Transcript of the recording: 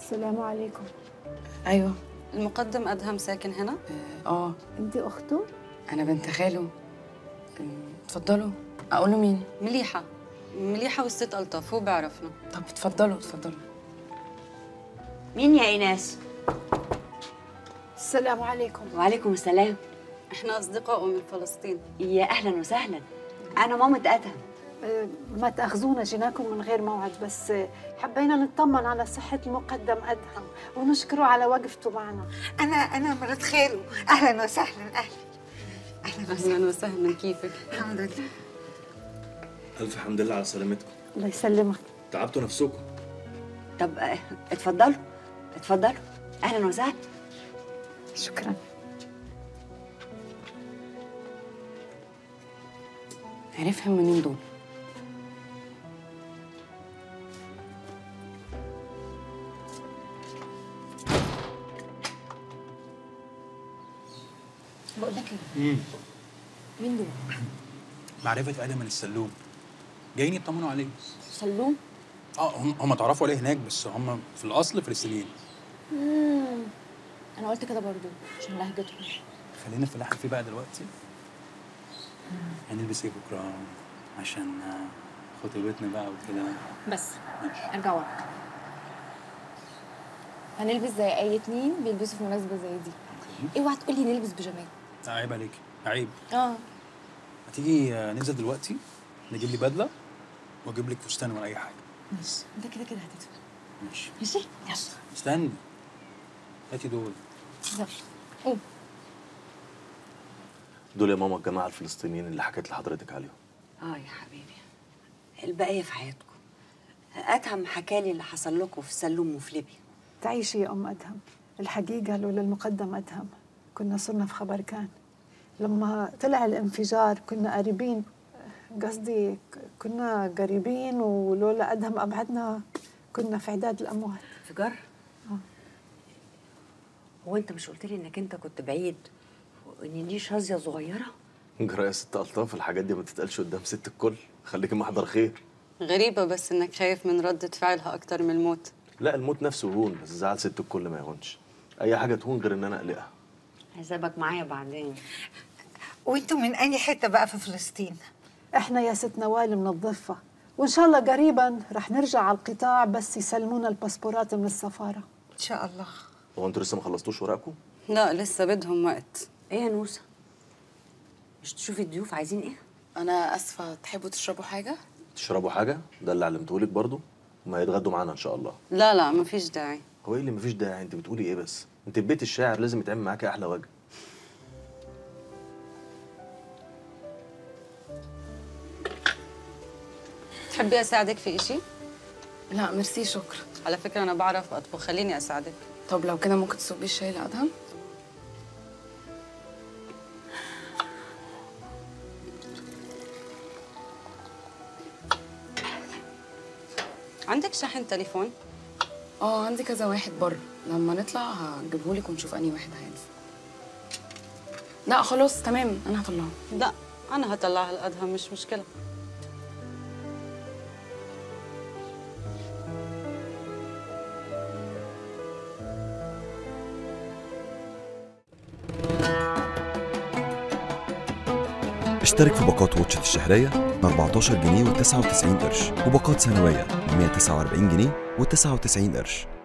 السلام عليكم ايوه المقدم أدهم ساكن هنا اه انت اخته انا بنت خاله أم، اتفضلوا اقول له مين مليحة مليحة والست ألطف هو بيعرفنا طب اتفضلوا اتفضلوا مين يا ايناس السلام عليكم وعليكم السلام إحنا أصدقاء من فلسطين يا اهلا وسهلا انا مامة ادهم أه، ما تاخذونا جيناكم من غير موعد بس أه، حبينا نطمن على صحه المقدم ادهم ونشكره على وقفته معنا أنا أنا مرات خاله أهلا وسهلا أهلا أهلا وسهلا كيفك الحمد لله ألف حمد لله على سلامتكم الله يسلمك تعبتوا نفسكم طب آه، اتفضلوا اتفضلوا اهلا وسهلا شكرا عرفهم منين دول بقول لك ايه مين دول معرفة آدم من السلوم جايين يطمنوا عليه سلوم اه هم هم اتعرفوا عليه هناك بس هم في الأصل فلسطينيين مم. انا قلت كده برضو عشان لهجتهم خلينا في اللي احنا فيه بقى دلوقتي هنلبس ايه بكرة عشان آه، خطوبتنا بقى وكده بس ماشي ارجع ورا هنلبس زي اي اتنين بيلبسوا في مناسبه زي دي اوعى تقولي نلبس بيجامات لا، عيب عليك عيب اه ما تيجي آه، ننزل دلوقتي نجيب لي بدلة واجيب لك فستان ولا أي حاجة ماشي انت كده كده هتدفع ماشي ماشي يلا استني هاتي دول يلا قوم دول يا ماما الجماعة الفلسطينيين اللي حكيت لحضرتك عليهم اه يا حبيبي البقيه في حياتكم ادهم حكالي اللي حصل لكم في السلوم وفي ليبيا تعيشي يا ام ادهم الحقيقه لولا المقدم ادهم كنا صرنا في خبر كان لما طلع الانفجار كنا قريبين قصدي ك- كنا قريبين ولولا ادهم ابعدنا كنا في عداد الاموات انفجار هو انت مش قلت لي انك انت كنت بعيد وان دي شاذيه صغيره جرى يا ست ألطاف الحاجات دي ما تتقالش قدام ست الكل خليكي محضر خير غريبة بس إنك خايف من ردة فعلها أكتر من الموت لا الموت نفسه هون بس زعل ست الكل ما يهونش أي حاجة تهون غير إن أنا أقلقها حسابك معايا بعدين وأنتوا من أي حتة بقى في فلسطين احنا يا ست نوال من الضفه وان شاء الله قريبا رح نرجع على القطاع بس يسلمونا الباسبورات من السفاره إن شاء الله هو أنتوا لسه ما خلصتوش ورقكم؟ لا لسه بدهم وقت ايه يا نوسه مش تشوفي الضيوف عايزين ايه انا اسفه تحبوا تشربوا حاجه تشربوا حاجة ده اللي علمتهولك برضو وما يتغدوا معانا إن شاء الله لا لا مفيش داعي هو إيه اللي مفيش داعي أنت بتقولي إيه بس؟ أنت في بيت الشاعر لازم يتعمل معاكي أحلى وجه تحبي أساعدك في إشي؟ لا ميرسي شكرا على فكرة أنا بعرف أطبخ خليني أساعدك طب لو كده ممكن تصبي الشاي لادهم عندك شحن تليفون؟ اه عندي كذا واحد بره لما نطلع هجيبهولك ونشوف انهي واحد هينفع لا خلاص تمام انا هطلعه لا أنا هطلعها لأدهم مش مشكلة اشترك في باقات واتشت الشهرية ب 14 جنيه و99 قرش وباقات سنوية ب 149 جنيه و99 قرش